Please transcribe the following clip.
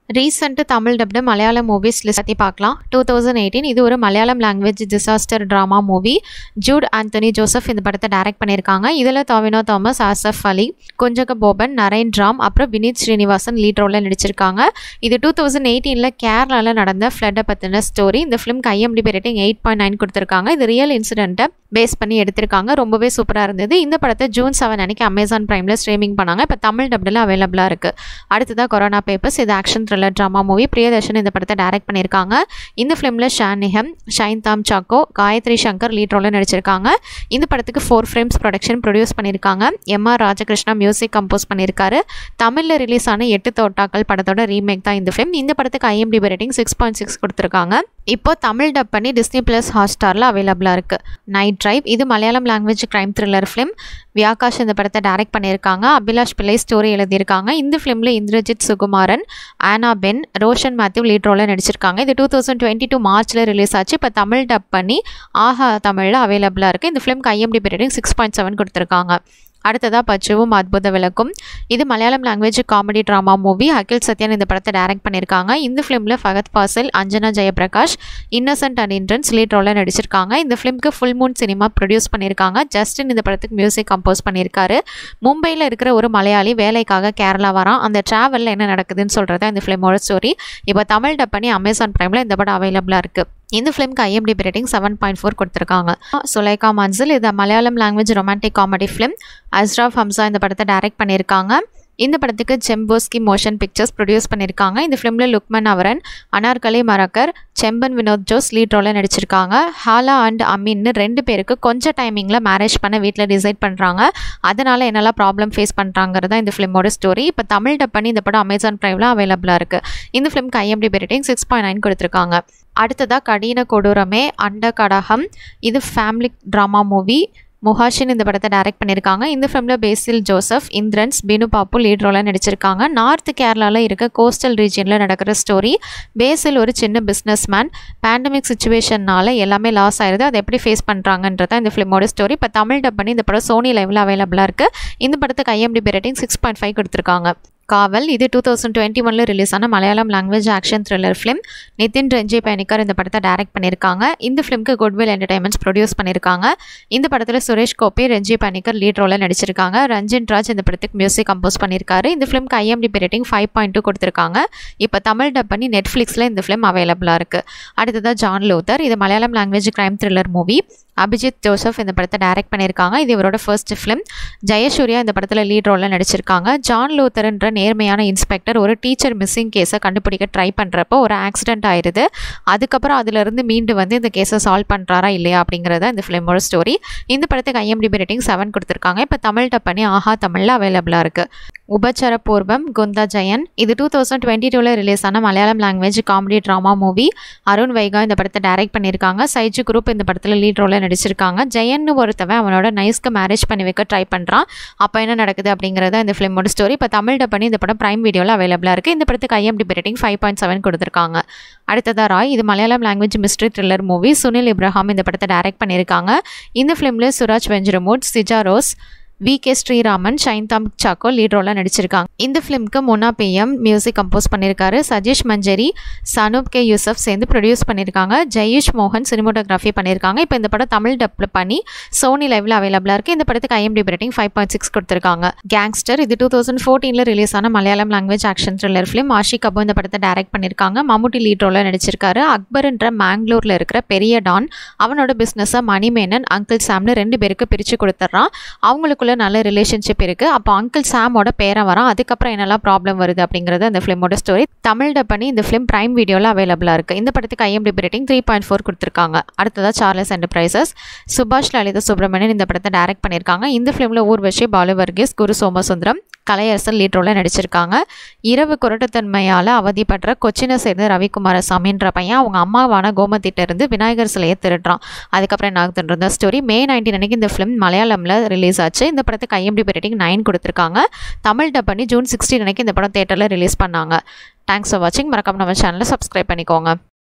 recent Tamil dubbed Malayalam movies list பற்றி பார்க்கலாம் two thousand eighteen இது ஒரு Malayalam language disaster drama movie Jude Anthony Joseph இந்த படத்தை டைரக்ட் பண்ணியிருக்காங்க இதில் தவினோ தாமஸ் ஆசஃப் அலி கொஞ்சக போபன் நரேன் ராம் அப்புறம் வினீத் ஸ்ரீனிவாசன் லீட் ரோலில் நடிச்சிருக்காங்க இது டூ தௌசண்ட் எயிட்டீனில் கேரளாவில் நடந்த ஃப்ளட்டை பற்றின ஸ்டோரி இந்த ஃபிலிம்க்கு IMDb rating eight point nine கொடுத்துருக்காங்க இது ரியல் இன்சிடென்ட்டை பேஸ் பண்ணி எடுத்திருக்காங்க ரொம்பவே சூப்பராக இருந்தது இந்த படத்தை ஜூன் செவன் அன்னைக்கு அமேசான் ப்ரைமில் ஸ்ட்ரீமிங் பண்ணாங்க இப்போ தமிழ் டப்டில் அவைலபிளாக இருக்குது அடுத்ததாக கொரோனா பேப்பர்ஸ் இது action thriller drama movie Priyadarshan இந்த படத்தை டைரக்ட் பண்ணியிருக்காங்க இந்த ஃபிலிமில் ஷான் நிஹம் ஷைன் தாம் சாக்கோ காயத்ரி சங்கர் லீட் ரோலில் நடிச்சிருக்காங்க இந்த படத்துக்கு ஃபோர் ஃப்ரேம்ஸ் ப்ரொடக்ஷன் ப்ரொடியூஸ் பண்ணியிருக்காங்க M R Rajakrishna music compose பண்ணியிருக்காரு தமிழில் ரிலீஸ் ஆன எட்டு தோட்டாக்கள் படத்தோட ரீமேக் தான் இந்த ஃபிலிம் இந்த படத்துக்கு IMDb rating six point six கொடுத்துருக்காங்க இப்போ தமிழ் டப் பண்ணி டிஸ்னி ப்ளஸ் ஹாட்ஸ்டாரில் அவைலபிளாக இருக்குது நைட் ட்ரைவ் இது Malayalam language crime thriller film வியாகாஷ் இந்த படத்தை டைரக்ட் பண்ணியிருக்காங்க அபிலாஷ் பிள்ளை ஸ்டோரி எழுதியிருக்காங்க இந்த ஃபிலிமில் இந்திரஜித் சுகுமாரன் ஆனா பென் ரோஷன் மேத்யூ லீட் ரோலில் நடிச்சிருக்காங்க இது டூ தௌசண்ட் டுவெண்ட்டி டூ மார்ச்சில் ரிலீஸ் ஆச்சு இப்போ தமிழ் டப் பண்ணி ஆஹா தமிழில் அவைலபிளாக இருக்குது இந்த ஃபிலிம்க்கு IMDb rating six point seven கொடுத்துருக்காங்க அடுத்ததாக பச்சுவும் அற்புத விளக்கும் இது Malayalam language comedy drama movie Akhil Sathyan இந்த படத்தை டைரக்ட் பண்ணியிருக்காங்க இந்த ஃபிலிமில் ஃபகத் பாசல் அஞ்சனா ஜெயபிரகாஷ் இன்னசென்ட் அண்ட் இன்ட்ரன்ஸ் லீட் ரோலில் நடிச்சிருக்காங்க இந்த ஃபிலிம்க்கு ஃபுல் மூன் சினிமா ப்ரொடியூஸ் பண்ணியிருக்காங்க ஜஸ்டின் இந்த படத்துக்கு மியூசிக் கம்போஸ் பண்ணியிருக்காரு மும்பையில் இருக்கிற ஒரு மலையாளி வேலைக்காக கேரளா வரான் அந்த ட்ராவலில் என்ன நடக்குதுன்னு சொல்கிறத இந்த ஃபிலிமோட ஸ்டோரி இப்போ தமிழ் டப் பண்ணி அமேசான் ப்ரைமில் இந்த படம் அவைலபிளாக இருக்குது இந்த ஃபிலிம்க்கு IMDb rating seven point four கொடுத்துருக்காங்க சுலைகா மன்சில் இது Malayalam language romantic comedy film Ashraf Hamza இந்த படத்தை டைரக்ட் பண்ணியிருக்காங்க இந்த படத்துக்கு செம்போஸ்கி மோஷன் பிக்சர்ஸ் ப்ரொடியூஸ் பண்ணியிருக்காங்க இந்த ஃபிலிமில் லுக்மன் அவரன் அனார்கலி மரக்கர் செம்பன் வினோத் ஜோஸ் லீட் ரோலில் நடிச்சிருக்காங்க ஹாலா அண்ட் அமீன்னு ரெண்டு பேருக்கு கொஞ்சம் டைமிங்கில் மேரேஜ் பண்ண வீட்டில் டிசைட் பண்ணுறாங்க அதனால் என்னெல்லாம் ப்ராப்ளம் ஃபேஸ் பண்ணுறாங்கிறதா இந்த ஃபிலிமோட ஸ்டோரி இப்போ தமிழ் டப் பண்ணி இந்த படம் அமேசான் ப்ரைமில் அவைலபிளாக இருக்குது இந்த ஃபிலிம்க்கு IMDb rating six point nine கொடுத்துருக்காங்க அடுத்ததாக கடீன கொடூரமே அண்ட கடகம் இது ஃபேமிலி ட்ராமா மூவி முஹாஷின் இந்த படத்தை டைரக்ட் பண்ணியிருக்காங்க இந்த ஃபிலிமில் பேசில் ஜோசப் இந்திரன்ஸ் பினு பாப்பு லீட் ரோலாக நடிச்சிருக்காங்க நார்த் கேரளாவில் இருக்க கோஸ்டல் ரீஜியனில் நடக்கிற ஸ்டோரி பேசில் ஒரு சின்ன பிஸ்னஸ் மேன் பேண்டமிக் சுச்சுவேஷனால் எல்லாமே லாஸ் ஆயிருது அதை எப்படி ஃபேஸ் பண்ணுறாங்கன்றத இந்த ஃபிலிமோட ஸ்டோரி இப்போ தமிழ் டப் பண்ணி இந்த படம் சோனி லைவில் அவைலபிளாக இருக்குது இந்த படத்துக்கு IMDb rating six point five கொடுத்துருக்காங்க காவல் இது டூ தௌசண்ட் டுவெண்ட்டி ஒனில் ரிலீஸ் ஆன Malayalam language action thriller film Nithin Renji Panicker இந்த படத்தை டைரக்ட் பண்ணியிருக்காங்க இந்த ஃபிலிம்க்கு குட்வில் என்டர்டைன்மெண்ட்ஸ் ப்ரொடியூஸ் பண்ணியிருக்காங்க இந்த படத்தில் சுரேஷ் கோபி ரஞ்சி பயணிக்கர் லீட் ரோலில் நடிச்சிருக்காங்க ரஞ்சின் ராஜ் இந்த படத்துக்கு மியூசிக் கம்போஸ் பண்ணியிருக்காரு இந்த ஃபிலிம்க்கு IMDb rating five point two கொடுத்துருக்காங்க இப்போ தமிழ் டப் பண்ணி நெட்ஃப்ளிக்ஸில் இந்த ஃபிலிம் அவைலபிளாக இருக்குது அடுத்ததாக ஜான் லூத்தர் இது Malayalam language crime thriller movie Abhijith Joseph இந்த படத்தை டைரக்ட் பண்ணியிருக்காங்க இது இவரோட ஃபர்ஸ்ட் ஃபிலிம் ஜெயசூர்யா இந்த படத்தில் லீட் ரோலில் நடிச்சிருக்காங்க ஜான் லூத்தர்ன்ற நேர்மையான இன்ஸ்பெக்டர் ஒரு டீச்சர் மிஸ்ஸிங் கேஸை கண்டுபிடிக்க ட்ரை பண்ணுறப்போ ஒரு ஆக்சிடென்ட் ஆயிடுது அதுக்கப்புறம் அதிலிருந்து மீண்டு வந்து இந்த கேஸை சால்வ் பண்ணுறாரா இல்லையா அப்படிங்கிறத இந்த ஃபிலிமோட ஸ்டோரி இந்த படத்துக்கு ஐஎம்டிபி ரேட்டிங் செவன் கொடுத்துருக்காங்க இப்போ தமிழ் டப் பண்ணி ஆஹா தமிழில் அவைலபிளாக இருக்குது உபச்சர பூர்வம் குந்தா ஜெயன் இது டூ தௌசண்ட் டுவெண்ட்டி டூவில் ரிலீஸ் ஆன Malayalam language comedy drama movie Arun Vaiga இந்த படத்தை டைரக்ட் பண்ணியிருக்காங்க சைஜு குரூப் இந்த படத்தில் லீட் ரோலில் நடிச்சிருக்காங்க ஜெயன்னு ஒருத்தவன் அவனோட நைஸ்க்கு மேரேஜ் பண்ணி வைக்க ட்ரை பண்ணுறான் அப்போ என்ன நடக்குது அப்படிங்கிறத இந்த ஃபிலிமோட ஸ்டோரி இப்போ தமிழ் டப் பண்ணி இந்த படம் ப்ரைம் வீடியோவில் அவைலபிளாக இருக்குது இந்த படத்துக்கு IMDb rating five point seven கொடுத்துருக்காங்க அடுத்ததாக ராய் இது Malayalam language mystery thriller movie Sunil Ibrahim இந்த படத்தை டைரக்ட் பண்ணியிருக்காங்க இந்த ஃபிலிமில் Suraj Venjaramoodu Sija Rose V K Sreeraman Shine Tom Chacko lead ரோலாக நடிச்சிருக்காங்க இந்த ஃபிலிம்க்கு முன்னா பிஎம் மியூசிக் கம்போஸ் பண்ணியிருக்காரு சஜீஷ் மஞ்சரி சனூப் கே யூசப் சேர்ந்து ப்ரொடியூஸ் பண்ணியிருக்காங்க ஜெயுஷ் மோகன் சினிமோட்டோகிராஃபி பண்ணியிருக்காங்க இப்போ இந்த படம் தமிழ் டப்பில் பண்ணி சோனி லைவில் அவைலபிளாக இருக்குது இந்த படத்துக்கு IMDb rating five point six கொடுத்துருக்காங்க கேங்ஸ்டர் இது டூ தௌசண்ட் ஃபோர்டீனில் ரிலீஸ் ஆன Malayalam language action thriller film Aashiq Abu இந்த படத்தை டைரக்ட் பண்ணியிருக்காங்க மம்முட்டி லீட் ரோலில் நடிச்சிருக்காரு அக்பர்ன்ற மேங்களூரில் இருக்கிற பெரிய டான் அவனோட பிஸ்னஸை மணிமேனன் அங்கிள் சாம்னு ரெண்டு பேருக்கு பிரித்து கொடுத்துட்றான் அவங்களுக்கு அவங்களுக்குள்ள நல்ல ரிலேஷன்ஷிப் இருக்குது அப்போ அங்கிள் சாமோட பேரன் வரான் அதுக்கப்புறம் என்னெல்லாம் ப்ராப்ளம் வருது அப்படிங்கிறது அந்த ஃபிலிமோட ஸ்டோரி தமிழ் டப் பண்ணி இந்த ஃபிலிம் ப்ரைம் வீடியோவில் அவைலபிளாக இருக்குது இந்த படத்துக்கு IMDb rating three point four கொடுத்துருக்காங்க அடுத்ததாக சார்லஸ் என்டர்பிரைசஸ் சுபாஷ் லலிதா சுப்ரமணியன் இந்த படத்தை டைரக்ட் பண்ணியிருக்காங்க இந்த ஃபிலிமில் ஊர்வஷி பாலு வர்கீஸ் குரு சோமசுந்தரம் கலையரசன் லீட் ரோலில் நடிச்சிருக்காங்க இரவு குரட்டுத்தன்மையால் அவதிப்படுற கொச்சினை சேர்ந்த ரவிக்குமாரசாமின்ற பையன் அவங்க அம்மாவான கோமத்திட்ட இருந்து விநாயகர் சிலையை திருடுறான் அதுக்கப்புறம் என்ன ஆகுதுன்ற ஸ்டோரி மே நைன்டீன் அன்னைக்கு இந்த ஃபிலிம் மலையாளமில் ரிலீஸ் ஆச்சு இந்த படத்துக்கு ஐஎம்டிபி ரேட்டிங் நைன் கொடுத்துருக்காங்க தமிழ் டப் பண்ணி ஜூன் சிக்ஸ்டீன் அன்னைக்கு இந்த படம் தேட்டரில் ரிலீஸ் பண்ணாங்க தேங்க்ஸ் ஃபார் வாட்சிங் மறக்காம நம்ம சேனலை சப்ஸ்கிரைப் பண்ணிக்கோங்க